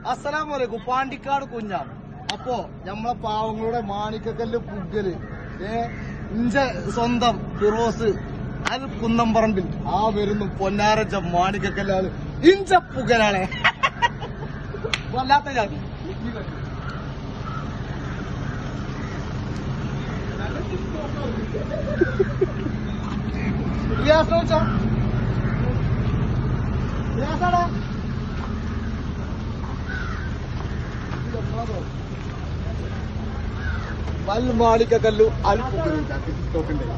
അസ്സലാമു അലൈക്കും പാണ്ടിക്കാട് കുഞ്ഞാണ് അപ്പോ നമ്മളെ പാവങ്ങളുടെ മാണിക്കക്കല്ല് പുഗല് ഏ ഇഞ്ച സ്വന്തം ഫിറോസ് അത് കുന്നംപറമ്പിൽ ആ വരുന്നു പൊന്നാരച്ച മാണിക്കക്കല്ലാണ് ഇഞ്ച പുകലാണ് വല്ലാത്ത ജാതി റിയാസ് വെച്ചോ റിയാസാടാ വൽമാളിക്കല്ലു അൽപ്പുകരു ടിക്ടോക്കിന്റെ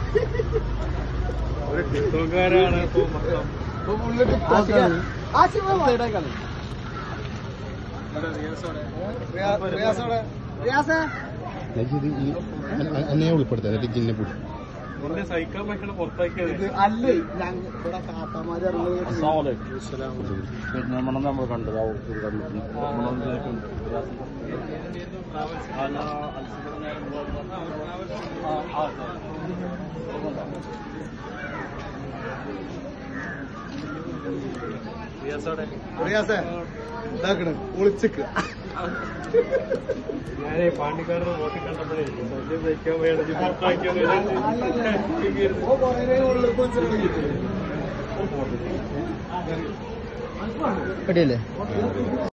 ഒരു ടിക്ടോക്കാരാണ് ഇപ്പൊ മൊത്തം ഇപ്പൊ ഫുള്ള് ടിക്ടോക്കാണ് സൈഡാക്കാണ് റിയാസോടെ റിയാസേ എന്നെ ഉൾപ്പെടുത്താം എന്നിട്ട് ജിന്നെ പിടി നിന്നെ സഹിക്കാൻ പറ്റണ പുറത്താക്കിയത് ഇത് അല്ലേ ഞങ്ങ ഇവിടെ കാത്തമാര് ഇറങ്ങുന്നത് പെരുന്നാമണം നമ്മൾ കണ്ടത് ആ ഒരു കണ്ടിട്ട് റിയാസേ ഇതാക്കണ് ഒളിച്ചിക്ക് ഞാനേ പാണ്ടിക്കാരുടെ വോട്ട് കണ്ടപ്പോഴേ ശല്യം സഹിക്കാൻ വേണ്ടി പുറത്താക്കിയത് ഓ കുറേ ഉള്ളിൽ വെച്ചിട്ടുണ്ടെങ്കിൽ അടിയല്ലേ